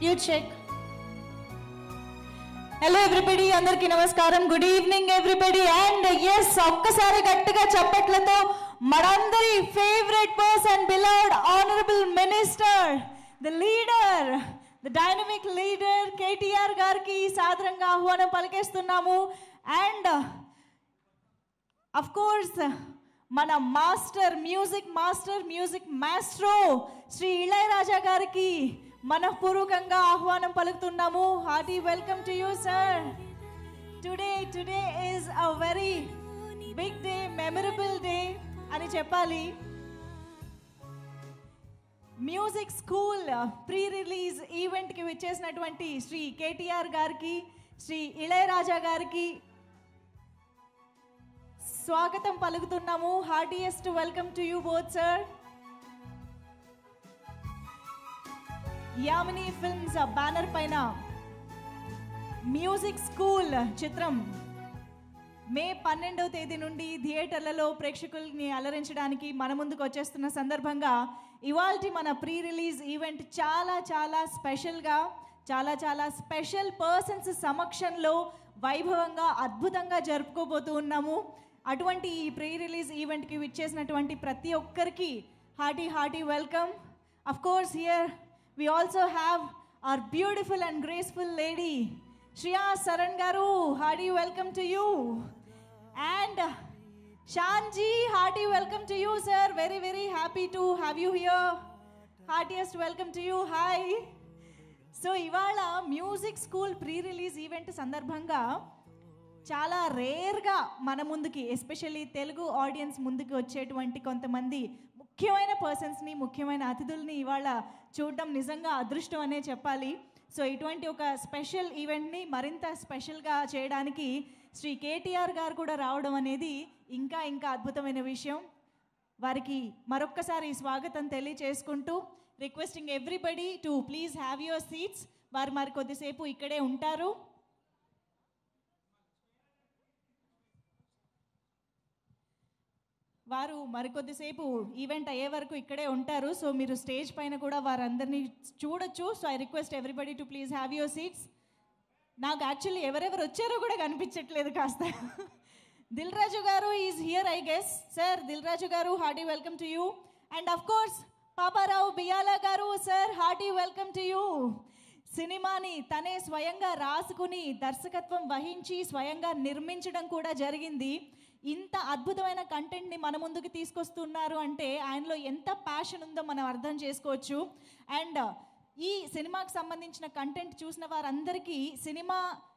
you check hello everybody అందరికీ నమస్కారం good evening everybody and yes ఒక్కసారి గట్టిగా చప్పట్లతో మనందరి favourite person beloved honourable minister the leader the dynamic leader KTR గారికి సాదరంగా ఆహ్వానం పలికేస్తున్నాము అండ్ అఫ్ కోర్స్ మన master music master music maestro Shri Ilaiyaraaja గారికి మనఃపూర్వకంగా ఆహ్వానం పలుకుతున్నాము hearty welcome to you sir today today is a very big day memorable day అని చెప్పాలి మ్యూజిక్ స్కూల్ ప్రీ రిలీజ్ ఈవెంట్కి విచ్చేసినటువంటి శ్రీ కేటీఆర్ గారికి శ్రీ ఇళయరాజా గారికి స్వాగతం పలుకుతున్నాము heartiest welcome to you both sir Yamini films banner పైన మ్యూజిక్ స్కూల్ చిత్రం మే పన్నెండవ తేదీ నుండి థియేటర్లలో ప్రేక్షకుల్ని అలరించడానికి మన ముందుకు వచ్చేస్తున్న సందర్భంగా ఇవాల్టి మన ప్రీ రిలీజ్ ఈవెంట్ చాలా చాలా స్పెషల్గా చాలా చాలా స్పెషల్ పర్సన్స్ సమక్షంలో వైభవంగా అద్భుతంగా జరుపుకోబోతూ ఉన్నాము అటువంటి ఈ ప్రీ రిలీజ్ ఈవెంట్కి విచ్చేసినటువంటి ప్రతి ఒక్కరికి hearty hearty welcome of course here we also have our beautiful and graceful lady Shriya Saran గారు hearty welcome to you and Shaanji hearty welcome to you sir very very happy to have you here heartiest welcome to you hi so ఇవాళ music school pre release event సందర్భంగా చాలా రేర్గా మన ముందుకి especially Telugu audience ముందుకు వచ్చేటువంటి కొంతమంది ముఖ్యమైన పర్సన్స్ని ముఖ్యమైన అతిథుల్ని ఇవాళ చూడడం నిజంగా అదృష్టం అనే చెప్పాలి సో ఇటువంటి ఒక స్పెషల్ ఈవెంట్ని మరింత స్పెషల్గా చేయడానికి శ్రీ కేటీఆర్ గారు కూడా రావడం అనేది ఇంకా ఇంకా అద్భుతమైన విషయం వారికి మరొక్కసారి స్వాగతం తెలియచేసుకుంటూ requesting everybody to please have your seats వారు మరి కొద్దిసేపు ఇక్కడే ఉంటారు వారు మరికొద్దిసేపు ఈవెంట్ అయ్యే వరకు ఇక్కడే ఉంటారు సో మీరు స్టేజ్ పైన కూడా వారందరినీ చూడొచ్చు so I request everybody to please have your seats నాకు యాక్చువల్లీ ఎవరెవరు వచ్చారో కూడా కనిపించట్లేదు కాస్త దిల్ రాజు గారు is here I guess sir Dil Raju గారు hearty welcome to you and of course Paparao Biyyala గారు sir hearty welcome to you సినిమాని తనే స్వయంగా రాసుకుని దర్శకత్వం వహించి స్వయంగా నిర్మించడం కూడా జరిగింది ఇంత అద్భుతమైన కంటెంట్ని మన ముందుకు తీసుకొస్తున్నారు అంటే ఆయనలో ఎంత ప్యాషన్ ఉందో మనం అర్థం చేసుకోవచ్చు అండ్ ఈ సినిమాకి సంబంధించిన కంటెంట్ చూసిన వారందరికీ సినిమా